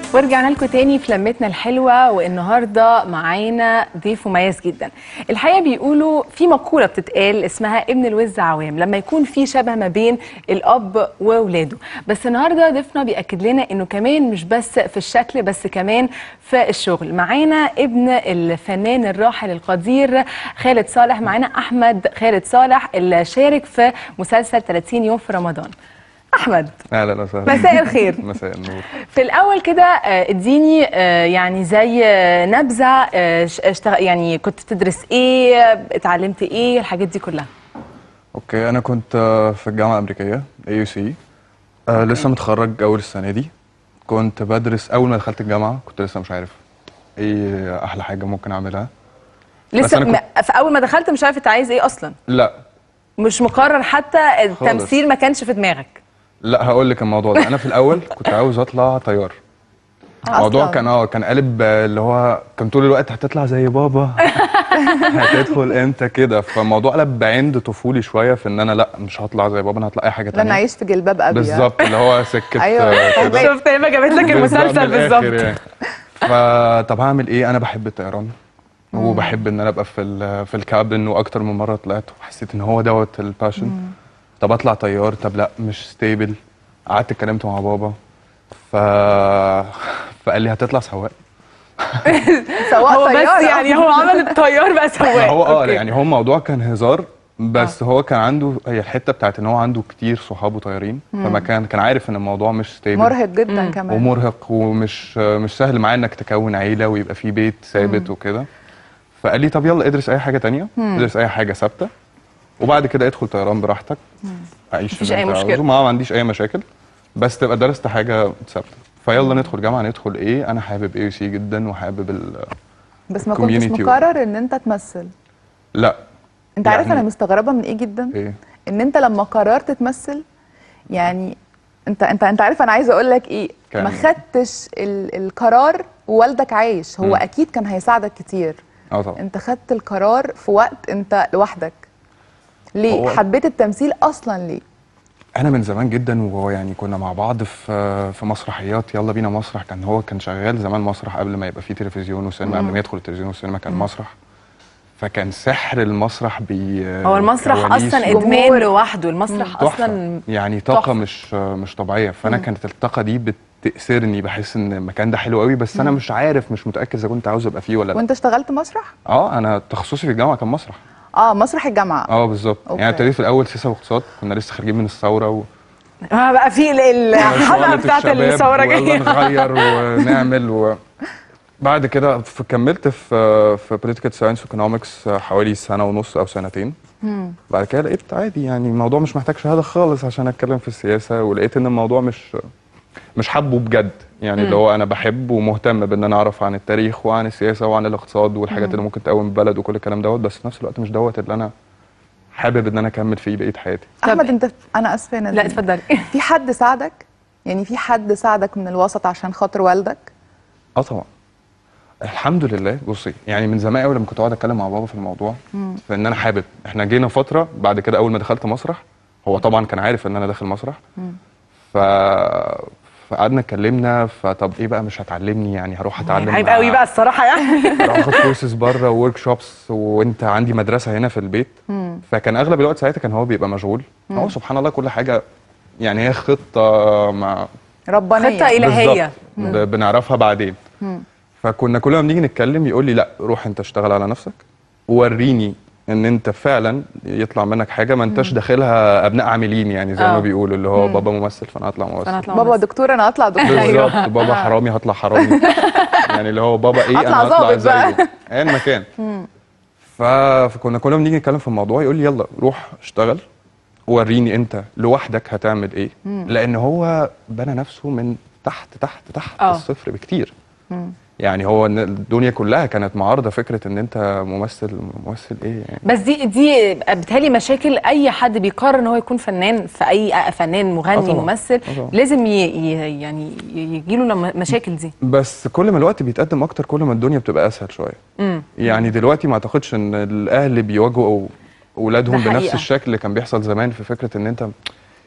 ورجعنا لكم تاني في لمتنا الحلوة والنهاردة معانا ضيف مميز جدا الحقيقة بيقولوا في مقولة بتتقال اسمها ابن الوز عوام لما يكون في شبه ما بين الأب وولاده بس النهاردة ضيفنا بيأكد لنا انه كمان مش بس في الشكل بس كمان في الشغل معانا ابن الفنان الراحل القدير خالد صالح معانا أحمد خالد صالح اللي شارك في مسلسل 30 يوم في رمضان أحمد اهلا وسهلا مساء الخير مساء النور في الاول كده آه، اديني آه، يعني زي آه، نبذه آه، ش- اشتغ... يعني كنت بتدرس ايه آه، اتعلمت ايه الحاجات دي كلها اوكي انا كنت آه، في الجامعه الامريكيه اي يو سي لسه متخرج اول السنه دي كنت بدرس اول ما دخلت الجامعه كنت لسه مش عارف ايه احلى حاجه ممكن اعملها لسه أنا م... في اول ما دخلت مش عارف انت عايز ايه اصلا لا مش مقرر حتى التمثيل ما كانش في دماغك لا هقول لك الموضوع ده انا في الاول كنت عاوز اطلع طيار الموضوع أصلاً. كان اه كان قالب آه، اللي هو كان طول الوقت هتطلع زي بابا هتدخل امتى كده فالموضوع قلب بعند طفولي شويه في ان انا لا مش هطلع زي بابا انا هطلع اي حاجه لن تانية نعيش في جلباب ابي بالظبط اللي هو سكه أيوة. آه، كده. شفت هي ما جابت لك المسلسل من الآخر بالظبط يعني. فطب هعمل ايه انا بحب الطيران وبحب ان انا ابقى في ال- في الكابن واكتر من مره طلعت وحسيت ان هو دوت الباشن طب اطلع طيار طب لا مش ستيبل قعدت اتكلمت مع بابا ف فقال لي هتطلع سواق سواق هو بس طيارة. يعني هو عمل الطيار بقى ما سواق هو اه أوكي. يعني هو الموضوع كان هزار بس هو كان عنده هي الحته بتاعت ان هو عنده كتير صحابه طيارين فما كان كان عارف ان الموضوع مش ستيبل مرهق جدا كمان ومرهق ومش مش سهل معاه انك تكون عيله ويبقى في بيت ثابت وكده فقال لي طب يلا ادرس اي حاجه تانية ادرس اي حاجه ثابته وبعد كده ادخل طيران براحتك عيش مفيش اللي أي انت مشكلة. عاوزه. ما ما عنديش اي مشاكل بس تبقى درست حاجه ثابته فيلا ندخل جامعه ندخل ايه انا حابب اي سي جدا وحابب ال... بس ما كنتش community مقرر ان انت تمثل لا انت عارف يعني- انا مستغربه من ايه جدا ايه ان انت لما قررت تمثل يعني انت انت انت عارف انا عايزه اقول لك ايه كان- ما خدتش ال القرار ووالدك عايش هو مم. اكيد كان هيساعدك كتير اه طبعا انت خدت القرار في وقت انت لوحدك ليه هو- حبيت التمثيل اصلا ليه انا من زمان جدا وهو يعني كنا مع بعض في في مسرحيات يلا بينا مسرح كان هو كان شغال زمان مسرح قبل ما يبقى فيه تلفزيون وسينما قبل ما يدخل التلفزيون والسينما كان مسرح فكان سحر المسرح بي هو المسرح كواليس اصلا و- ادمان جمهور. لوحده المسرح تحفة. اصلا يعني طاقه تحفة. مش مش طبيعيه فانا كانت الطاقه دي بتأسرني بحس ان المكان ده حلو قوي بس انا مش عارف مش متاكد اذا كنت عاوز ابقى فيه ولا لا وانت اشتغلت مسرح اه انا تخصصي في الجامعه كان مسرح اه مسرح الجامعه اه بالظبط أوكي. يعني ابتديت في الاول سياسه واقتصاد كنا لسه خارجين من الثوره و... آه بقى في ال- الحلقه شغلة بتاعت الشباب الثوره ويلا جايه نغير ونعمل و... بعد كده ف- كملت في في بوليتيكال ساينس وايكونومكس حوالي سنه ونص او سنتين بعد كده لقيت عادي يعني الموضوع مش محتاج شهاده خالص عشان اتكلم في السياسه ولقيت ان الموضوع مش مش حابه بجد يعني اللي هو انا بحب ومهتم بان انا اعرف عن التاريخ وعن السياسه وعن الاقتصاد والحاجات اللي ممكن تقوم البلد وكل الكلام دوت بس في نفس الوقت مش دوت اللي انا حابب ان انا اكمل فيه بقيه حياتي احمد انت انا اسفه يا لا نادين. اتفضلي في حد ساعدك يعني في حد ساعدك من الوسط عشان خاطر والدك اه طبعا الحمد لله بصي يعني من زمان قوي لما كنت اقعد اتكلم مع بابا في الموضوع فان انا حابب احنا جينا فتره بعد كده اول ما دخلت مسرح هو طبعا كان عارف ان انا داخل مسرح ف فقعدنا اتكلمنا فطب ايه بقى مش هتعلمني يعني هروح اتعلم عيب مع- قوي بقى الصراحه يعني اروح اخد كورسز بره وورك شوبس وانت عندي مدرسه هنا في البيت فكان اغلب الوقت ساعتها كان هو بيبقى مشغول هو سبحان الله كل حاجه يعني هي خطه مع ربانيه خطة إلهية. بالظبط. ب- بنعرفها بعدين فكنا كل ما بنيجي نتكلم يقول لي لا روح انت اشتغل على نفسك ووريني ان انت فعلا يطلع منك حاجه ما انتش داخلها ابناء عاملين يعني زي آه. ما بيقولوا اللي هو بابا ممثل فانا هطلع انا ممثل هطلع بابا ممثل. دكتور انا هطلع دكتور بالظبط بابا حرامي هطلع حرامي يعني اللي هو بابا ايه هطلع انا هطلع ظابط بقى. زيه ايا مكان ف- فكنا كل ما بنيجي نتكلم في الموضوع يقول لي يلا روح اشتغل وريني انت لوحدك هتعمل ايه لان هو بنى نفسه من تحت تحت تحت آه. الصفر بكتير يعني هو إن الدنيا كلها كانت معارضه فكره ان انت ممثل ممثل ايه يعني بس دي دي بتهيألي مشاكل اي حد بيقرر ان هو يكون فنان في اي فنان آه مغني طبعاً. ممثل آه طبعاً. لازم ي ي يعني يجي له المشاكل دي بس كل ما الوقت بيتقدم اكتر كل ما الدنيا بتبقى اسهل شويه امم يعني دلوقتي ما اعتقدش ان الاهل بيواجهوا اولادهم ده بنفس حقيقة. الشكل اللي كان بيحصل زمان في فكره ان انت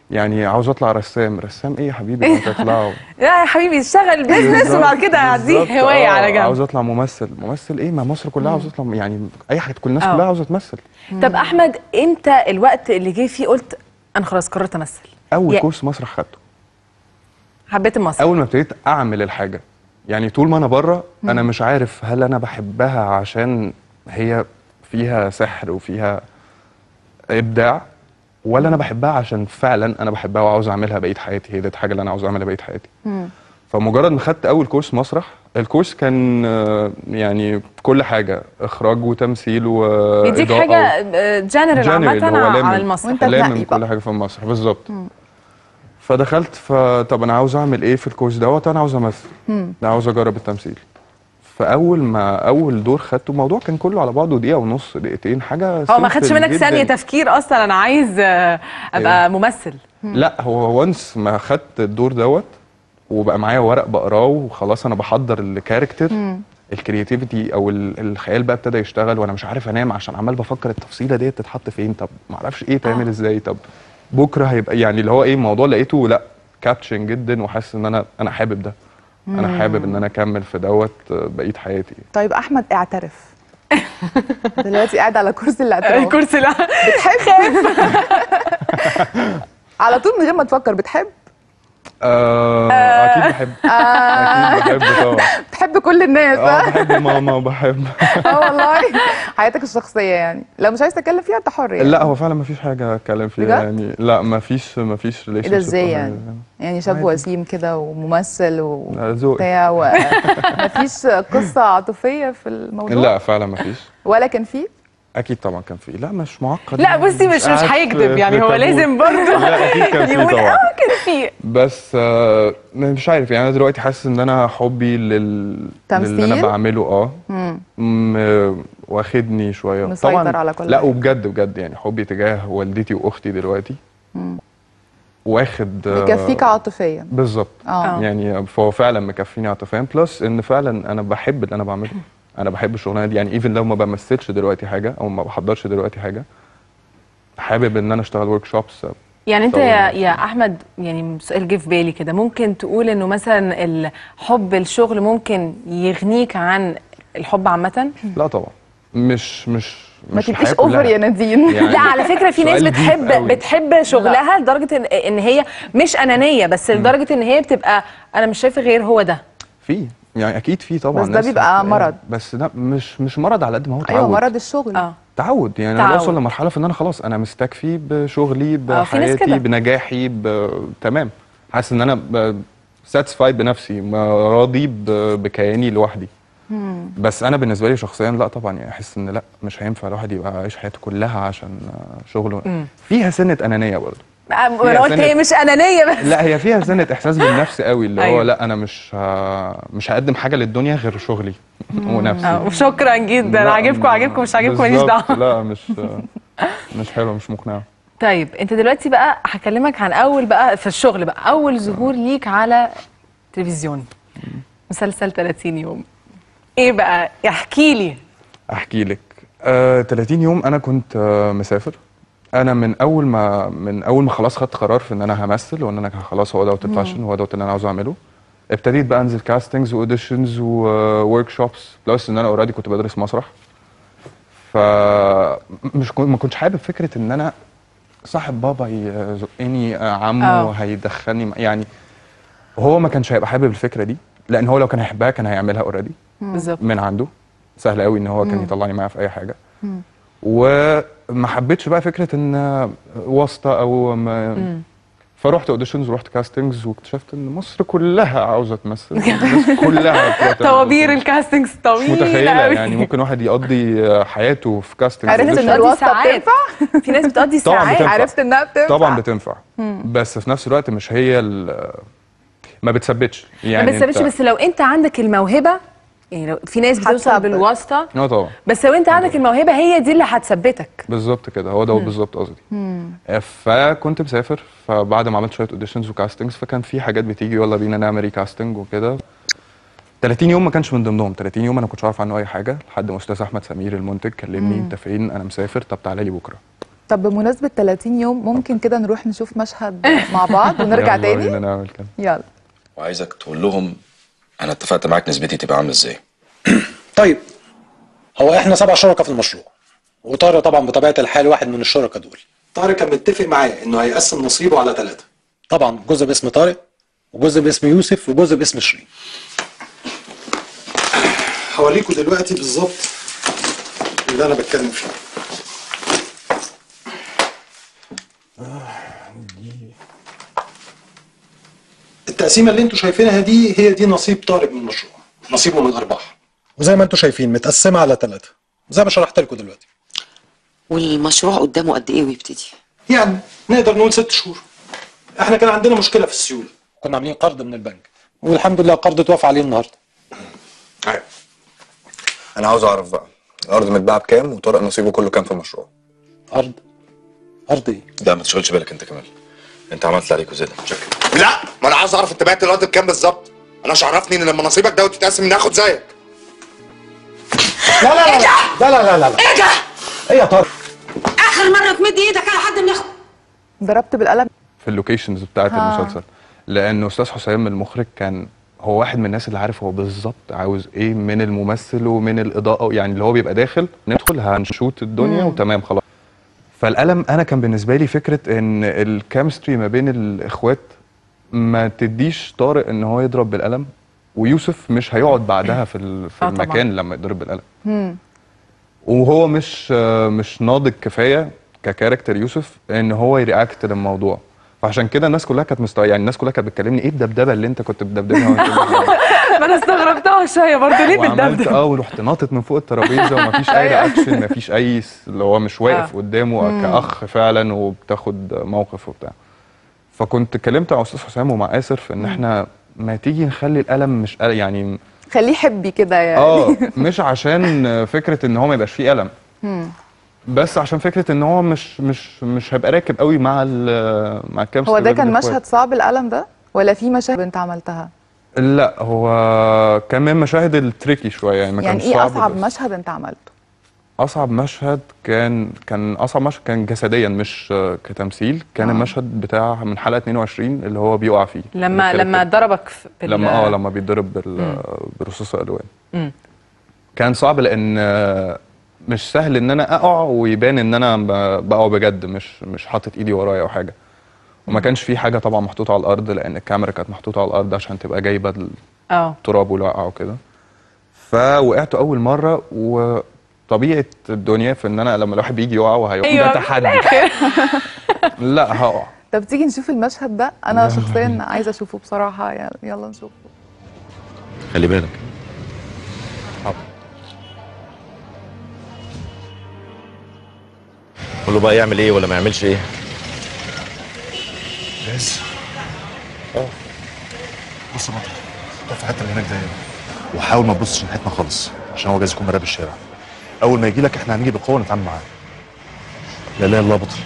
يعني عاوز اطلع رسام رسام ايه يا حبيبي ما تطلعوا لا يا حبيبي اشتغل بيزنس وبعد كده بالظبط. هديه هوايه آه، على عاوز جنب اطلع ممثل ممثل ايه ما مصر كلها عاوزه تطلع يعني اي حاجه كل الناس آه. كلها عاوزه تمثل طب احمد امتى الوقت اللي جه فيه قلت انا خلاص قررت امثل اول يا- كورس مسرح خدته حبيت المسرح اول ما ابتديت اعمل الحاجه يعني طول ما انا بره انا مش عارف هل انا بحبها عشان هي فيها سحر وفيها ابداع ولا انا بحبها عشان فعلا انا بحبها وعاوز اعملها بقيه حياتي هي دي الحاجه اللي انا عاوز اعملها بقيه حياتي فمجرد ما خدت اول كورس مسرح الكورس كان آه، يعني كل حاجه اخراج وتمثيل و يديك حاجه جنرال عامه على المسرح وانت لامم تنقي كل بقى. حاجه في المسرح بالظبط فدخلت فطب انا عاوز اعمل ايه في الكورس دوت انا عاوز امثل انا عاوز اجرب التمثيل فاول ما اول دور خدته الموضوع كان كله على بعضه دقيقه ونص دقيقتين حاجه هو ما خدش simple منك جداً. ثانيه تفكير اصلا انا عايز آه، ابقى ممثل لا هو وانس ما خدت الدور دوت وبقى معايا ورق بقراه وخلاص انا بحضر الكاركتر الكرياتيفيتي او ال- الخيال بقى ابتدى يشتغل وانا مش عارف انام عشان عمال بفكر التفصيله ديت تتحط فين طب ما اعرفش ايه تعمل آه. ازاي طب بكره هيبقى يعني اللي هو ايه الموضوع لقيته لا كابتشن جدا وحاسس ان انا انا حابب ده انا حابب ان انا اكمل في دوت بقيه حياتي طيب احمد اعترف دلوقتي قاعد على كرسي الاعتراف الكرسي لا بتحب على طول من غير ما تفكر بتحب آه اكيد بحب اكيد بحب طبعا بتحب كل الناس اه ها؟ بحب ماما وبحب اه والله حياتك الشخصيه يعني لو مش عايز تتكلم فيها انت حر يعني لا هو فعلا ما فيش حاجه اتكلم فيها بجد؟ يعني لا ما فيش ما فيش ايه ده ازاي يعني يعني شاب عادي. وسيم كده وممثل لا، ذوقي. وبتاع ومفيش قصه عاطفيه في الموضوع لا فعلا ما فيش ولا كان فيه اكيد طبعا كان في لا مش معقد لا بصي مش مش قاعد في- هيكذب في يعني هو تابوت. لازم برضه لا اكيد كان في يقول طبعا اه كان في بس آه مش عارف يعني انا دلوقتي حاسس ان انا حبي لل للي انا تمثيل؟ بعمله اه م- واخدني شويه مسيطر طبعا على كل لا حاجة. وبجد بجد يعني حبي تجاه والدتي واختي دلوقتي واخد آه، بيكفيك عاطفيا بالظبط اه يعني فهو فعلا مكفيني عاطفيا بلس ان فعلا انا بحب اللي انا بعمله انا بحب الشغلانه دي يعني ايفن لو ما بمثلش دلوقتي حاجه او ما بحضرش دلوقتي حاجه حابب ان انا اشتغل ورك شوبس يعني انت طبعاً. يا, يا احمد يعني سؤال جه في بالي كده ممكن تقول انه مثلا الحب الشغل ممكن يغنيك عن الحب عامه لا طبعا مش مش ما مش تبقيش الحياة اوفر كلها. يا نادين يعني لا على فكره في ناس سؤال deep بتحب قوي. بتحب شغلها لدرجه ان ان هي مش انانيه بس لدرجه ان هي بتبقى انا مش شايفه غير هو ده في يعني اكيد في طبعا بس ده ناس بيبقى هتلاقيها. مرض. بس ده مش مش مرض على قد ما هو تعود ايوه مرض الشغل اه تعود يعني انا تعود. بوصل لمرحله في ان انا خلاص انا مستكفي بشغلي آه، في ناس كده. بحياتي بنجاحي ب... تمام حاسس ان انا ساتسفايد بنفسي ما راضي ب... بكياني لوحدي بس انا بالنسبه لي شخصيا لا طبعا يعني احس ان لا مش هينفع الواحد يبقى عايش حياته كلها عشان آه، شغله فيها سنه انانيه برضه انا قلت سنة- هي مش انانيه بس لا هي فيها سنه احساس بالنفس قوي اللي هو أيوة. لا انا مش ه... مش هقدم حاجه للدنيا غير شغلي ونفسي آه، وشكرا جدا لا، عاجبكم ما- عاجبكم مش عاجبكم ماليش بالظبط، دعوه لا مش مش حلوه مش مقنعه طيب انت دلوقتي بقى هكلمك عن اول بقى في الشغل بقى اول ظهور ليك على تلفزيون مسلسل 30 يوم ايه بقى احكي لي احكي لك آه 30 يوم انا كنت آه مسافر انا من اول ما من اول ما خلاص خدت قرار في ان انا همثل وان انا خلاص هو دوت الباشن هو دوت اللي انا عاوز اعمله ابتديت بقى انزل كاستنجز واوديشنز وورك شوبس بلس ان انا اوريدي كنت بدرس مسرح ف مش كن- ما كنتش حابب فكره ان انا صاحب بابا يزقني آه، عمه آه. هيدخلني م- يعني هو ما كانش هيبقى حابب الفكره دي لان هو لو كان هيحبها كان هيعملها اوريدي بالظبط من عنده سهل قوي ان هو كان يطلعني معاه في اي حاجه وما حبيتش بقى فكره ان واسطه او ما فرحت اوديشنز ورحت كاستنجز واكتشفت ان مصر كلها عاوزه تمثل الناس كلها بتوع طوابير auditions. الكاستنجز مش طويله متخيله قوي. يعني ممكن واحد يقضي حياته في كاستنج عرفت ان بتقضي الواسطه ساعات. بتنفع في ناس بتقضي طبعاً ساعات بتنفع. عرفت انها بتنفع طبعا بتنفع بس في نفس الوقت مش هي ال- ما بتثبتش يعني ما بتثبتش أنت- بس لو انت عندك الموهبه يعني لو في ناس بتوصل هتثبت. بالواسطه اه طبعا بس لو انت عندك الموهبه هي دي اللي هتثبتك بالظبط كده هو ده بالظبط قصدي فكنت مسافر فبعد ما عملت شويه اوديشنز وكاستنجز فكان في حاجات بتيجي يلا بينا نعمل كاستنج وكده 30 يوم ما كانش من ضمنهم 30 يوم انا كنتش عارف عنه اي حاجه لحد ما استاذ احمد سمير المنتج كلمني انت فين انا مسافر طب تعالى لي بكره طب بمناسبه 30 يوم ممكن كده نروح نشوف مشهد مع بعض ونرجع يلا بينا تاني نعمل كده يلا وعايزك تقول لهم انا اتفقت معاك نسبتي تبقى عامله ازاي طيب هو احنا سبع شركاء في المشروع وطارق طبعا بطبيعه الحال واحد من الشركاء دول طارق كان متفق معايا انه هيقسم نصيبه على ثلاثه طبعا جزء باسم طارق وجزء باسم يوسف وجزء باسم شيرين هوريكم دلوقتي بالظبط اللي انا بتكلم فيه التقسيمه اللي انتوا شايفينها دي هي دي نصيب طارق من المشروع نصيبه من الارباح وزي ما انتوا شايفين متقسمه على ثلاثه زي ما شرحت لكم دلوقتي والمشروع قدامه قد ايه ويبتدي يعني نقدر نقول ست شهور احنا كان عندنا مشكله في السيوله كنا عاملين قرض من البنك والحمد لله القرض اتوافق عليه النهارده ايوه انا عاوز اعرف بقى الارض متباعه بكام وطارق نصيبه كله كام في المشروع ارض ارض ايه لا ما تشغلش بالك انت كمان انت عملت اللي عليك وزيادة شكرا لا ما انا عاوز اعرف انت بعت الارض بكام بالظبط انا مش عرفني ان لما نصيبك ده تتقسم ناخد زيك لا لا لا لا لا لا لا لا ايه ده؟ ايه يا طارق اخر مره تمد ايدك على حد من اخوك ضربت بالقلم في اللوكيشنز بتاعت ها. المسلسل لانه استاذ حسام المخرج كان هو واحد من الناس اللي عارف هو بالظبط عاوز ايه من الممثل ومن الاضاءه يعني اللي هو بيبقى داخل ندخل هنشوت الدنيا وتمام خلاص فالقلم انا كان بالنسبه لي فكره ان الكيمستري ما بين الاخوات ما تديش طارق ان هو يضرب بالقلم ويوسف مش هيقعد بعدها في ال- في آه طبعاً. المكان لما يضرب بالقلم وهو مش مش ناضج كفايه ككاركتر يوسف ان هو يرياكت للموضوع فعشان كده الناس كلها كانت مستوى يعني الناس كلها كانت بتكلمني ايه الدبدبه اللي انت كنت بتدبدبها وانت ما انا استغربتها شويه برضه ليه وعملت بتدبدب اه ورحت ناطط من فوق الترابيزه ومفيش اي رياكشن مفيش اي س- اللي هو مش واقف آه. قدامه كاخ فعلا وبتاخد موقف وبتاع فكنت اتكلمت مع استاذ حسام ومع اسر في ان احنا ما تيجي نخلي القلم مش قلم يعني خليه حبي كده يعني اه مش عشان فكره ان هو ما يبقاش فيه قلم بس عشان فكره ان هو مش مش مش هيبقى راكب قوي مع ال مع الكامستري هو ده بين كان الإخوات. مشهد صعب القلم ده ولا في مشاهد انت عملتها لا هو كان من المشاهد التريكي شويه يعني ما يعني كانش ايه صعب اصعب بس. مشهد انت عملته اصعب مشهد كان كان اصعب مشهد كان جسديا مش آه، كتمثيل كان آه. المشهد بتاع من حلقه 22 اللي هو بيقع فيه لما الكاركتر. لما ضربك في بال- لما اه لما بيتضرب بال برصاص الالوان كان صعب لان آه، مش سهل ان انا اقع ويبان ان انا ب- بقع بجد مش مش حاطط ايدي ورايا او حاجه وما كانش في حاجه طبعا محطوطه على الارض لان الكاميرا كانت محطوطه على الارض عشان تبقى جايبه اه التراب والوقعه وكده فوقعت اول مره وطبيعه الدنيا في ان انا لما الواحد بيجي يقع وهيقع أيوة، ده تحدي لا هقع طب تيجي نشوف المشهد ده انا شخصيا عايزه اشوفه بصراحه يعني يلا نشوفه خلي بالك قول له بقى يعمل ايه ولا ما يعملش ايه جاهز؟ اه بص يا مطر اقف في الحته اللي هناك دايما وحاول ما تبصش ناحيتنا خالص عشان هو جايز يكون مراقب الشارع اول ما يجي لك احنا هنيجي بقوه نتعامل معاه لا لا الله بطل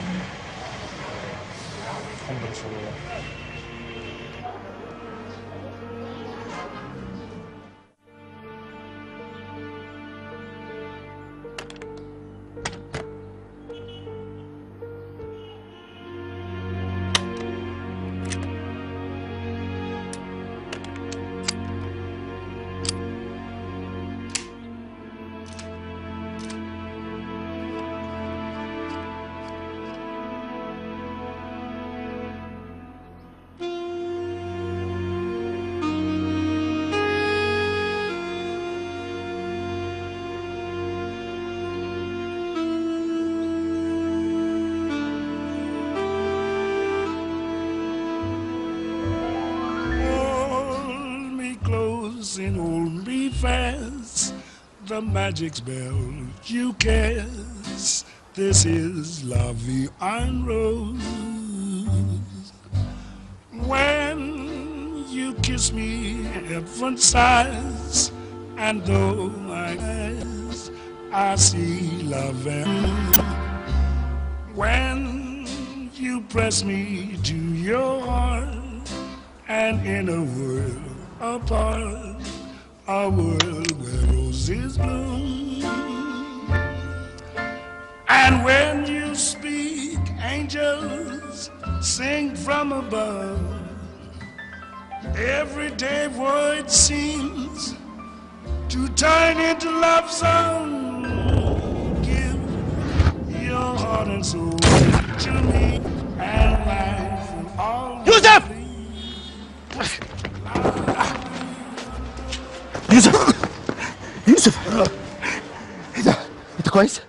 Hold me close and hold me fast. The magic spell you cast. This is La Vie en Rose. When you kiss me, heaven sighs, and though I eyes, I see love and when you press me to your heart and in a world apart, a world where roses bloom. And when you speak, angels sing from above. Every day void seems to turn into love song. Give your heart and soul to me, and life will always يوسف يوسف يوسف ايه ده انت كويس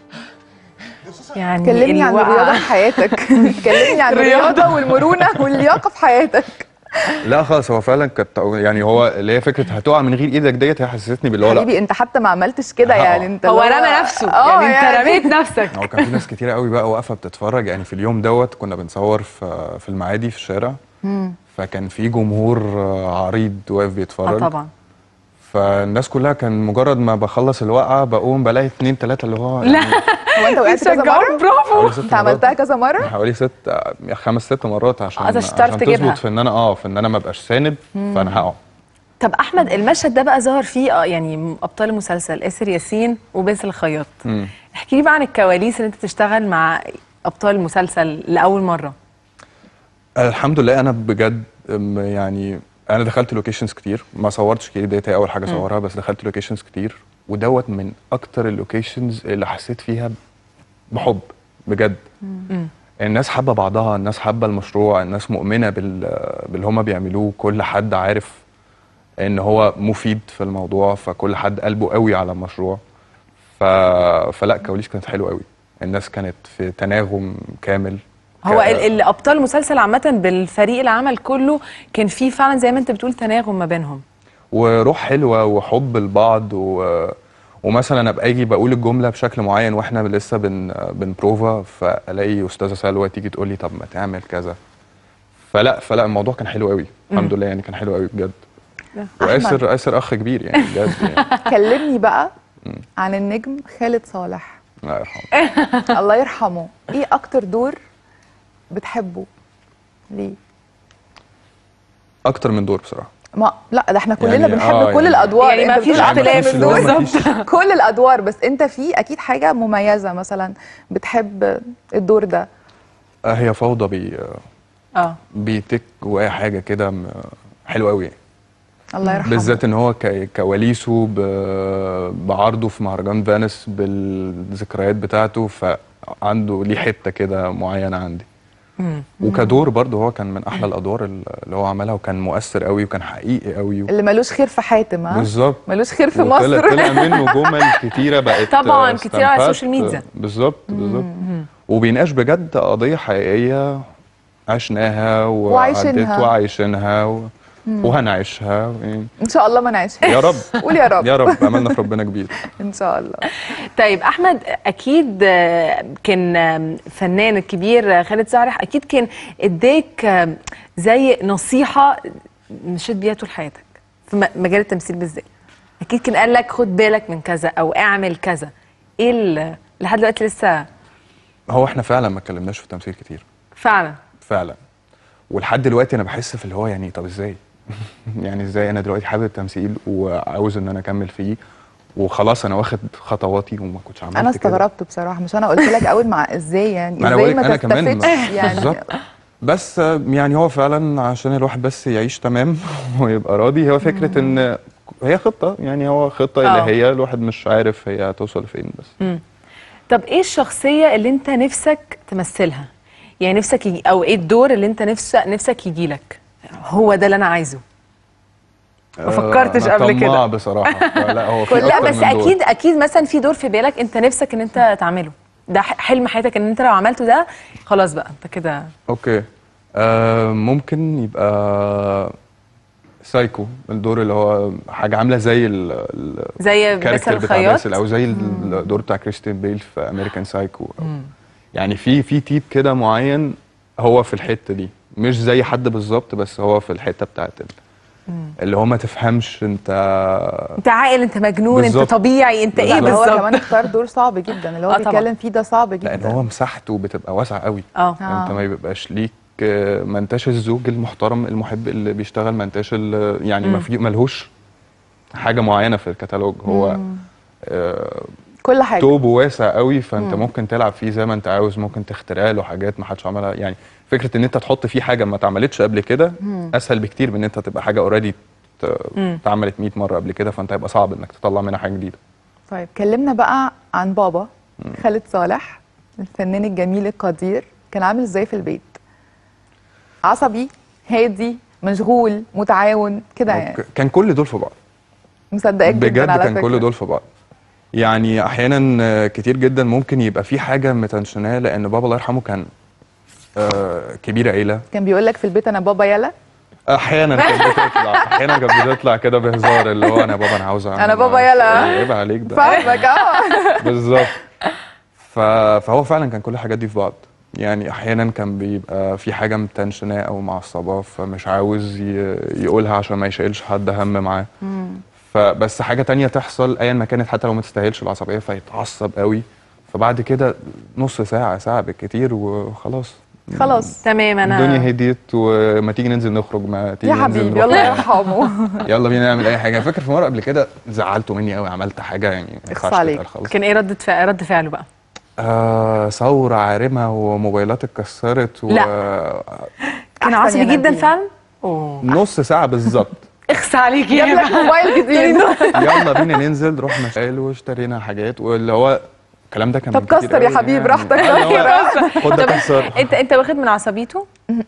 يعني كلمني عن الوقعة- الرياضه في حياتك كلمني عن الرياضه والمرونه واللياقه في حياتك لا خالص هو فعلا كانت يعني هو اللي هي فكره هتقع من غير ايدك ديت هي حسستني باللي هو لا حبيبي انت حتى ما عملتش كده آه. يعني انت هو اللي رمى نفسه اه يعني انت رميت نفسك هو كان في ناس كتيرة قوي بقى واقفه بتتفرج يعني في اليوم دوت كنا بنصور في في المعادي في الشارع فكان في جمهور آه، عريض واقف اه بيتفرج طبعا فالناس كلها كان مجرد ما بخلص الوقعه بقوم بلاقي اتنين تلاته اللي هو لا هو انت وقعت كذا بيشجعوك، مره برافو حوالي ست انت عملتها مرات. كذا مره حوالي ست آه، خمس ست مرات عشان آه، عشان تعرف تجيبها. تظبط في ان انا اه في ان انا ما ابقاش ساند فانا هقع طب احمد المشهد ده بقى ظهر فيه اه يعني ابطال المسلسل اسر ياسين وباسل الخياط مم. احكي لي بقى عن الكواليس اللي انت تشتغل مع ابطال المسلسل لاول مره الحمد لله انا بجد أم، يعني انا دخلت لوكيشنز كتير ما صورتش كتير ديت هي اول حاجه صورها بس دخلت لوكيشنز كتير ودوت من اكتر اللوكيشنز اللي حسيت فيها بحب بجد الناس حابه بعضها الناس حابه المشروع الناس مؤمنه بال باللي هما بيعملوه كل حد عارف ان هو مفيد في الموضوع فكل حد قلبه قوي على المشروع ف... فلا الكواليس كانت حلوه قوي الناس كانت في تناغم كامل هو ك- ال- ال- ابطال المسلسل عامه بالفريق العمل كله كان في فعلا زي ما انت بتقول تناغم ما بينهم وروح حلوه وحب لبعض و... ومثلا ابقى اجي بقول الجمله بشكل معين واحنا لسه بن بنبروفا فالاقي استاذه سلوى تيجي تقول لي طب ما تعمل كذا فلا فلا الموضوع كان حلو قوي الحمد لله يعني كان حلو قوي بجد واسر اسر اخ كبير يعني بجد يعني كلمني بقى عن النجم خالد صالح الله يرحمه الله يرحمه ايه اكتر دور بتحبه ليه اكتر من دور بصراحه ما لا ده احنا كلنا يعني بنحب آه، كل يعني- الادوار يعني ما انت فيش بتقول اختلاف أكتر من اللي هو دور. ما فيش- كل الادوار بس انت في اكيد حاجه مميزه مثلا بتحب الدور ده آه، هي فوضى بي اه بيتك جوايا حاجه كده م- حلوه قوي يعني. الله يرحمه بالذات ان هو ك- كواليسه ب- بعرضه في مهرجان فانس بالذكريات بتاعته فعنده ليه حته كده معينه عندي وكدور برضه هو كان من احلى الادوار اللي هو عملها وكان مؤثر قوي وكان حقيقي قوي اللي ملوش خير في حاتم ها بالظبط ملوش خير في وطلع- مصر طلع منه جمل كتيره بقت طبعاً، آه، كتير على استنفعت. السوشيال ميديا. بالظبط بالظبط وبيناقش بجد قضيه حقيقيه عشناها وعايشينها. وعدت وعايشينها و... وهنعيشها يعني ان شاء الله ما نعيشهاش يا رب قول يا رب يا رب املنا في ربنا كبير ان شاء الله طيب احمد اكيد آه، كان آم، فنان الكبير آه، خالد صالح اكيد كان اداك آم، زي نصيحه مشيت بيها طول حياتك في م- مجال التمثيل بالذات اكيد كان قال لك خد بالك من كذا او اعمل كذا ايه ال- لحد دلوقتي لسه هو احنا فعلا ما اتكلمناش في التمثيل كتير فعلا فعلا ولحد دلوقتي انا بحس في اللي هو يعني طب ازاي يعني ازاي انا دلوقتي حابب التمثيل وعاوز ان انا اكمل فيه وخلاص انا واخد خطواتي وما كنتش عملت انا كده. استغربت بصراحه مش انا قلت لك اول مع ازاي يعني ما انا ازاي بقولك ما انا كمان تستفدش يعني بالظبط بس آه، يعني هو فعلا عشان الواحد بس يعيش تمام ويبقى راضي هو فكره ان هي خطه يعني هو خطه آه. الهيه الواحد مش عارف هي هتوصل لفين بس طب ايه الشخصيه اللي انت نفسك تمثلها يعني نفسك يجي او ايه الدور اللي انت نفسك نفسك يجي لك هو ده اللي انا عايزه ما فكرتش أنا قبل كده. طماع بصراحه لا هو في لا أكتر بس من دور. اكيد اكيد مثلا في دور في بالك انت نفسك ان انت تعمله ده ح- حلم حياتك ان انت لو عملته ده خلاص بقى انت كده اوكي آه ممكن يبقى سايكو الدور اللي هو حاجه عامله زي ال- ال- زي الكاركتر باسل بتاع الخياط باسل او زي الدور بتاع كريستيان بيل في امريكان سايكو يعني في في تيب كده معين هو في الحته دي مش زي حد بالظبط بس هو في الحته بتاعت ال- اللي هو ما تفهمش انت انت عاقل انت مجنون انت بالظبط. طبيعي انت ايه لا هو بالظبط كمان اختار دور صعب جدا اللي هو آه طبعاً. بيتكلم فيه ده صعب جدا لان هو مساحته بتبقى واسعه قوي اه انت آه. ما بيبقاش ليك آه، ما انتش الزوج المحترم المحب اللي بيشتغل ما انتش ال- يعني ما في ملهوش حاجه معينه في الكتالوج هو آه كل حاجه توب واسع قوي فانت مم. ممكن تلعب فيه زي ما انت عاوز ممكن تخترع له حاجات ما حدش عملها يعني فكره ان انت تحط فيه حاجه ما اتعملتش قبل كده مم. اسهل بكتير من ان انت تبقى حاجه اوريدي مم. اتعملت 100 مره قبل كده فانت هيبقى صعب انك تطلع منها حاجه جديده طيب كلمنا بقى عن بابا خالد صالح الفنان الجميل القدير كان عامل ازاي في البيت عصبي هادي مشغول متعاون كده يعني ك- كان كل دول في بعض مصدقك بجد جدا على كان فكرة. كل دول في بعض يعني احيانا آه، كتير جدا ممكن يبقى في حاجه متنشناه لان بابا الله يرحمه كان آه، كبير عيله كان بيقول لك في البيت انا بابا يلا احيانا كانت بتطلع احيانا كانت بتطلع كده بهزار اللي هو انا بابا انا عاوز أعمل أنا بابا معاك. يلا. عيب عليك ده فاهمك اه بالظبط ف... فهو فعلا كان كل الحاجات دي في بعض يعني احيانا كان بيبقى في حاجه متنشناه او معصباه فمش عاوز ي... يقولها عشان ما يشيلش حد هم معاه فبس حاجه تانية تحصل ايا ما كانت حتى لو ما تستاهلش العصبيه فيتعصب قوي فبعد كده نص ساعه ساعه بالكتير وخلاص خلاص تمام الدنيا هديت وما تيجي ننزل نخرج ما تيجي يا ننزل حبيبي نروح الله نعمل- يرحمه يلا بينا نعمل اي حاجه فاكر في مره قبل كده زعلته مني قوي عملت حاجه يعني ما اخص ينفعش عليك. تتقال خالص كان ايه رد فعل رد فعله بقى آه ثوره عارمه وموبايلات اتكسرت و لا. كان أحسن عصبي يا جدا نادين. فعلا اوه نص ساعه بالظبط اخس عليكي جاب لك موبايل جديد يلا بينا ننزل رحنا شايل واشترينا حاجات واللي هو الكلام ده كان طب من كتير كسر يا قوي حبيبي، يعني. براحتك. آه، اللي هو خد ده طب كسر انت انت واخد من عصبيته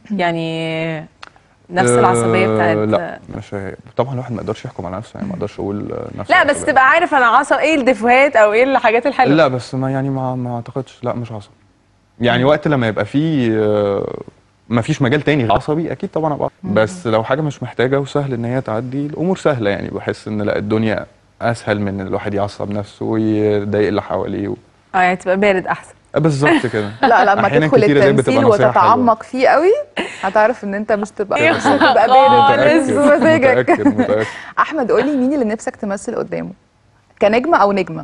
يعني نفس آه، العصبيه بتاعت لا مش هي. طبعا الواحد ما يقدرش يحكم على نفسه يعني ما اقدرش اقول آه، نفس لا بس العصبية. تبقى عارف انا عصب ايه الدفوهات او ايه الحاجات الحلوه لا بس ما يعني ما ما اعتقدش لا مش عصبي يعني وقت لما يبقى فيه آه، ما فيش مجال تاني غير عصبي اكيد طبعا ابقى عصبي. بس لو حاجه مش محتاجه وسهل ان هي تعدي الامور سهله يعني بحس ان لا الدنيا اسهل من ان الواحد يعصب نفسه ويضايق اللي حواليه و... اه يعني تبقى بارد احسن بالظبط كده لا لما أحياناً تدخل كتيرة دي بتبقى التمثيل نصيحة حلوة. وتتعمق فيه قوي هتعرف ان انت مش تبقى مش هتبقى خالص. بارد بمزاجك متاكد متاكد احمد قولي مين اللي نفسك تمثل قدامه كنجمه او نجمه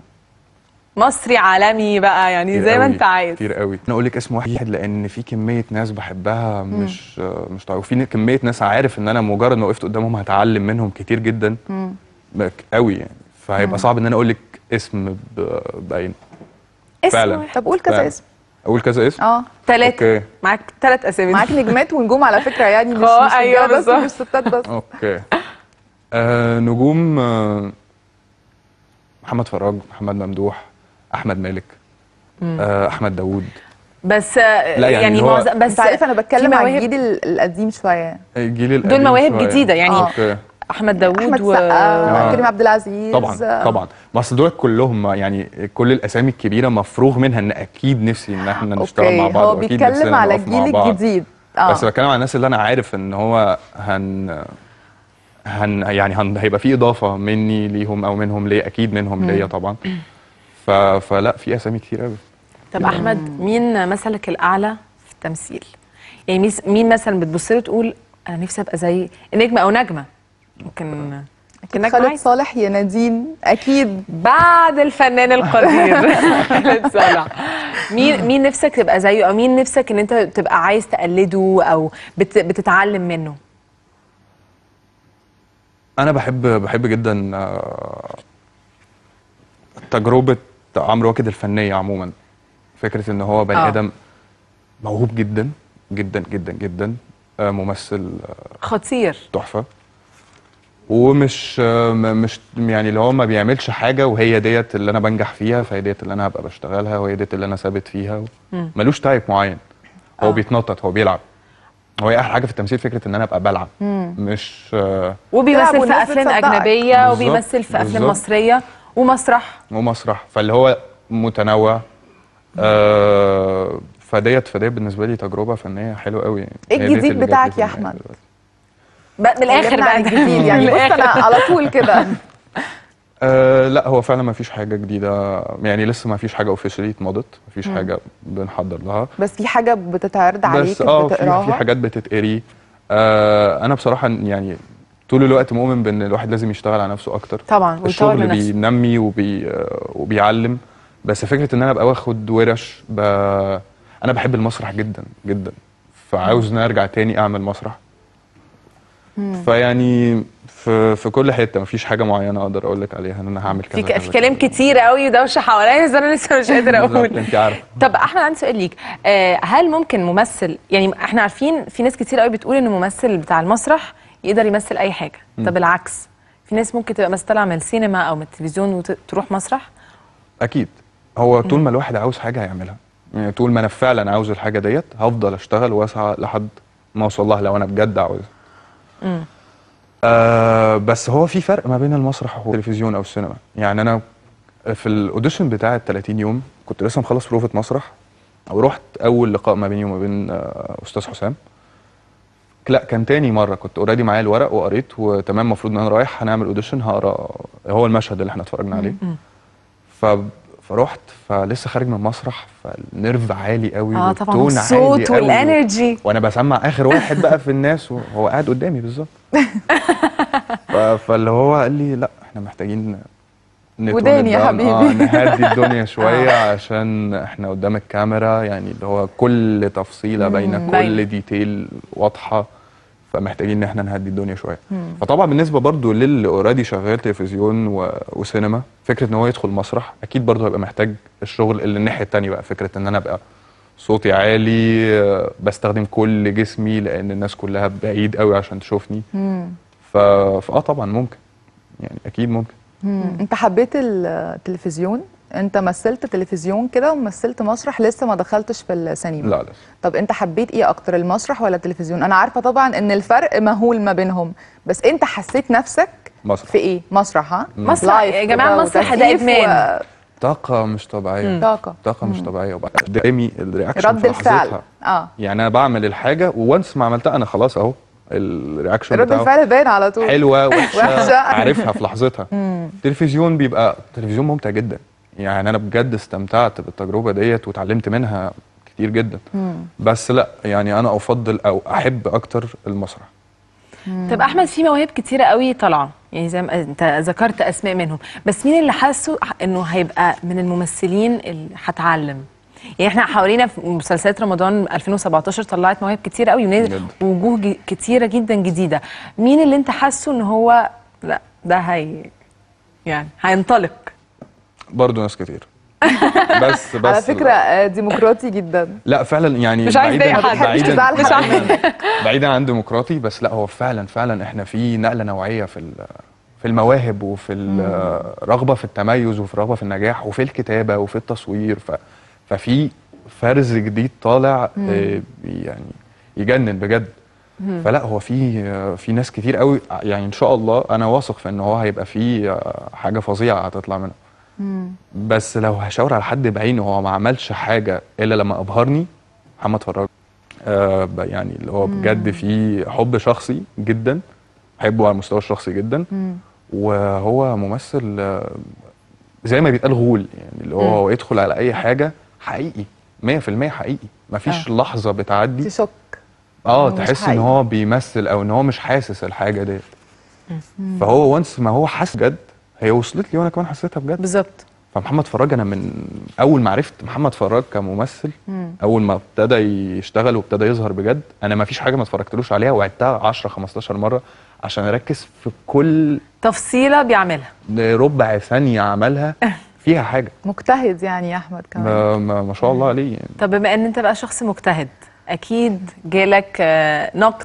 مصري عالمي بقى يعني كتير زي ما قوي، انت عايز كتير قوي انا اقول لك اسم واحد لان في كميه ناس بحبها مش مش طبيعي وفي كميه ناس عارف ان انا مجرد ما وقفت قدامهم هتعلم منهم كتير جدا بك- قوي يعني فهيبقى صعب ان انا اقول لك اسم ب- بعينه اسم فعلا. واحد. طب قول كذا فعلا. اسم اقول كذا اسم اه ثلاثة اوكي معاك ثلاث اسامي معاك نجمات ونجوم على فكره يعني مش اه، مش ايوه رجاله بس بالظبط. مش ستات بس اوكي آه نجوم آه محمد فراج محمد ممدوح احمد مالك آه احمد داوود بس آه، لا، يعني يعني هو- معظم بس انت عارف انا بتكلم في عن مواهب- الجيل ال- القديم شويه الجيل القديم دول مواهب شوية. جديدة يعني آه. اوكي احمد داوود احمد و سقا آه. كريم عبد العزيز طبعا طبعا ما اصل دول كلهم يعني كل الاسامي الكبيره مفروغ منها ان اكيد نفسي ان احنا نشتغل اوكي مع بعض هو واكيد بيتكلم نفسنا على نقف مع الجيل بعض. الجديد اه بس بتكلم على الناس اللي انا عارف ان هو هن هن يعني هن هيبقى في اضافه مني ليهم او منهم ليا اكيد منهم ليا طبعا ف... فلا في اسامي كتير قوي طب احمد مين مثلك الاعلى في التمثيل يعني ميس- مين مثلا بتبص له تقول انا نفسي ابقى زي نجمه او نجمه ممكن ممكن نجمه خالد عادي. صالح يا نادين اكيد بعد الفنان القدير خالد صالح مين مين نفسك تبقى زيه او مين نفسك ان انت تبقى عايز تقلده او بت بتتعلم منه انا بحب بحب جدا آه، تجربه عمرو واكد الفنيه عموما فكره ان هو بني آه. ادم موهوب جدا جدا جدا جدا آه، ممثل آه، خطير تحفه ومش آه، م- مش يعني اللي هو ما بيعملش حاجه وهي ديت اللي انا بنجح فيها فهي ديت اللي انا هبقى بشتغلها وهي ديت اللي انا ثابت فيها ملوش تايب معين هو آه. بيتنطط هو بيلعب هو هي احلى حاجه في التمثيل فكره ان انا ابقى بلعب مش آه، وبيمثل في والناس افلام بتصدقك. اجنبيه بالظبط، وبيمثل في افلام بالظبط. مصريه ومسرح ومسرح فاللي هو متنوع آه فديت فديت بالنسبه لي تجربه فنيه حلوه قوي يعني إيه هي ديت الجديد اللي جات لي بتاعك في يا دماغي أحمد؟ دلوقتي. بقى من الاخر اتكلمنا بقى عن الجديد يعني من بص انا الآخر. على طول كده آه لا هو فعلا ما فيش حاجه جديده يعني لسه ما فيش حاجه اوفيشالي اتمضت ما فيش حاجه بنحضر لها بس في حاجه بتتعرض عليك بس اه في, في بتقراها حاجات بتتقري آه انا بصراحه يعني طول الوقت مؤمن بان الواحد لازم يشتغل على نفسه اكتر طبعا ويطور الشغل من نفسه بينمي وبي آه، وبيعلم بس فكره ان انا ابقى واخد ورش ب... انا بحب المسرح جدا جدا فعاوز ان أنا ارجع تاني اعمل مسرح فيعني في في كل حته مفيش حاجه معينه اقدر اقول لك عليها ان انا هعمل كذا في, ك... كذا في كلام كذا. كتير قوي ودوشه حواليا بس انا لسه مش قادره بالظبط، اقول انت عارفه طب احمد عندي سؤال ليك آه هل ممكن ممثل يعني احنا عارفين في ناس كتير قوي بتقول ان الممثل بتاع المسرح يقدر يمثل اي حاجه طب العكس في ناس ممكن تبقى مثلا طالعه من السينما او من التلفزيون وتروح مسرح اكيد هو طول ما الواحد عاوز حاجه هيعملها يعني طول ما انا فعلا عاوز الحاجه ديت هفضل اشتغل واسعى لحد ما اوصل لها لو انا بجد عاوزها آه بس هو في فرق ما بين المسرح والتلفزيون او السينما يعني انا في الاوديشن بتاع ال 30 يوم كنت لسه مخلص بروفة مسرح ورحت اول لقاء ما بيني وما بين آه، استاذ حسام لا كان تاني مره كنت اوريدي معايا الورق وقريت وتمام المفروض ان انا رايح هنعمل اوديشن هقرا هو المشهد اللي احنا اتفرجنا عليه ف فرحت فلسه خارج من مسرح فالنرف عالي قوي اه طبعا والتون عالي الصوت قوي. والانرجي وانا بسمع اخر واحد بقى في الناس وهو قاعد قدامي بالظبط ف- فاللي هو قال لي لا احنا محتاجين نتون وداني يا الدم. حبيبي. اه نهدي الدنيا شويه عشان احنا قدام الكاميرا يعني اللي هو كل تفصيله باينه باينة. كل ديتيل واضحه فمحتاجين ان احنا نهدي الدنيا شويه فطبعا بالنسبه برضو للي اوريدي شغال تلفزيون و... وسينما فكره ان هو يدخل مسرح اكيد برضو هيبقى محتاج الشغل اللي الناحيه التانيه بقى فكره ان انا ابقى صوتي عالي آه، بستخدم كل جسمي لان الناس كلها بعيد قوي عشان تشوفني ف... فاه طبعا ممكن يعني اكيد ممكن مم. انت حبيت التلفزيون انت مثلت تلفزيون كده ومثلت مسرح لسه ما دخلتش في السينما لا لا طب انت حبيت ايه اكتر المسرح ولا التلفزيون انا عارفه طبعا ان الفرق مهول ما بينهم بس انت حسيت نفسك مسرح في ايه مسرح ها مسرح لايف يا جماعة كده المسرح ده وتسقيف إدمان. طاقه مش طبيعيه طاقه طاقه مش طبيعيه وبعد قدامي الرياكشن رد في الفعل لحظتها. اه يعني انا بعمل الحاجه وونس ما عملتها انا خلاص اهو الرياكشن رد بتاعه الفعل باين على طول حلوه وحشه, وحشة. عارفها في لحظتها التلفزيون بيبقى التلفزيون ممتع جدا يعني انا بجد استمتعت بالتجربه ديت وتعلمت منها كتير جدا بس لا يعني انا افضل او احب اكتر المسرح طب احمد في مواهب كتيره قوي طالعه يعني زي ما انت ذكرت اسماء منهم بس مين اللي حاسه انه هيبقى من الممثلين اللي هتعلم يعني احنا حوالينا في مسلسلات رمضان 2017 طلعت مواهب كتيره قوي ونازل جدا. وجوه ج- كتيره جدا جديده مين اللي انت حاسه ان هو لا ده هي يعني هينطلق برضه ناس كتير بس بس على فكره آه، ديمقراطي جدا لا فعلا يعني مش عايز بعيداً- أضايق حد. مش تزعل بعيدا حد منك بعيدا عن ديمقراطي بس لا هو فعلا فعلا احنا في نقله نوعيه في ال- في المواهب وفي الرغبه في التميز وفي الرغبه في النجاح وفي الكتابه وفي التصوير ف ففي فرز جديد طالع آه، يعني يجنن بجد فلا هو في آه، في ناس كتير قوي يعني ان شاء الله انا واثق في ان هو هيبقى في آه، حاجه فظيعه هتطلع منه بس لو هشاور على حد بعينه هو ما عملش حاجه الا لما ابهرني محمد فراج آه ب- يعني اللي هو بجد في حب شخصي جدا بحبه على المستوى الشخصي جدا وهو ممثل آه، زي ما بيتقال غول يعني اللي هو هو يدخل على اي حاجه حقيقي 100% حقيقي مفيش لحظه بتعدي تشك اه مش تحس ان حقيقي. هو بيمثل او ان هو مش حاسس الحاجه ديت فهو وانس ما هو حس بجد هي وصلت لي وانا كمان حسيتها بجد بالظبط فمحمد فراج انا من اول ما عرفت محمد فراج كممثل اول ما ابتدى يشتغل وابتدى يظهر بجد انا ما فيش حاجه ما اتفرجتلوش عليها وعدتها 10 15 مره عشان اركز في كل تفصيله بيعملها ربع ثانيه عملها فيها حاجه مجتهد يعني يا احمد كمان ما, ما, ما شاء الله عليه يعني طب بما ان انت بقى شخص مجتهد اكيد جالك آه، نقد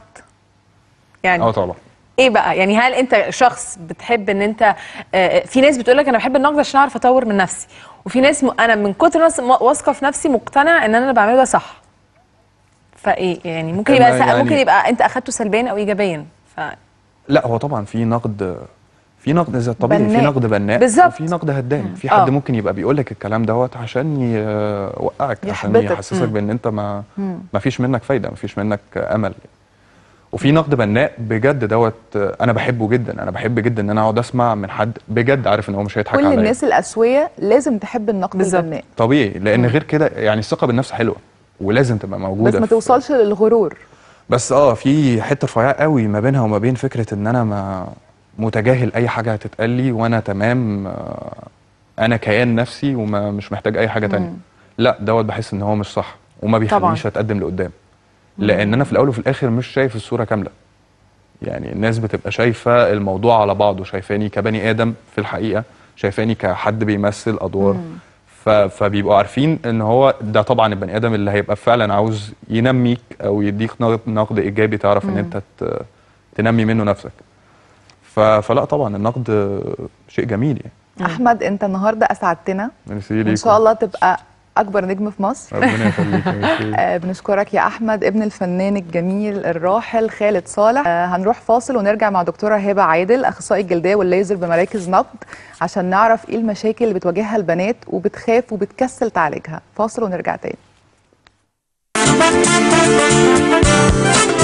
يعني اه طبعا ايه بقى يعني هل انت شخص بتحب ان انت آه، في ناس بتقول لك انا بحب النقد عشان اعرف اطور من نفسي وفي ناس م... انا من كتر ناس م- واثقه في نفسي مقتنع ان انا اللي بعمله ده صح فايه يعني ممكن يبقى أما سا... يعني- ممكن يبقى انت اخدته سلبيا او ايجابيا ف... لا هو طبعا في نقد في نقد زي الطبيعي في بناء. نقد بناء بالظبط. وفي نقد هدام في حد آه. ممكن يبقى بيقول لك الكلام دوت عشان يوقعك عشان يحبطك. يحسسك بان انت ما ما فيش منك فايده ما فيش منك امل وفي نقد بناء بجد دوت انا بحبه جدا انا بحب جدا ان انا اقعد اسمع من حد بجد عارف ان هو مش هيضحك كل عليا الناس الاسويه لازم تحب النقد بالظبط. البناء طبيعي لان غير كده يعني الثقه بالنفس حلوه ولازم تبقى موجوده بس ما في- توصلش للغرور بس اه في حته رفيعه قوي ما بينها وما بين فكره ان انا ما متجاهل اي حاجه هتتقال لي وانا تمام آه، انا كيان نفسي وما مش محتاج اي حاجه تانية لا دوت بحس ان هو مش صح وما طبعاً. بيخلينيش اتقدم لقدام لان انا في الاول وفي الاخر مش شايف الصوره كامله يعني الناس بتبقى شايفه الموضوع على بعضه شايفاني كبني ادم في الحقيقه شايفاني كحد بيمثل ادوار ف... فبيبقوا عارفين ان هو ده طبعا البني ادم اللي هيبقى فعلا عاوز ينميك او يديك نقد, نقد ايجابي تعرف ان انت ت... تنمي منه نفسك ف... فلا طبعا النقد شيء جميل يعني احمد انت النهارده اسعدتنا ميرسي وان ليكم. شاء الله تبقى اكبر نجم في مصر ربنا يخليك ميرسي. آه، بنشكرك يا احمد ابن الفنان الجميل الراحل خالد صالح آه، هنروح فاصل ونرجع مع دكتوره هبه عادل اخصائي الجلديه والليزر بمراكز نقد عشان نعرف ايه المشاكل اللي بتواجهها البنات وبتخاف وبتكسل تعالجها فاصل ونرجع تاني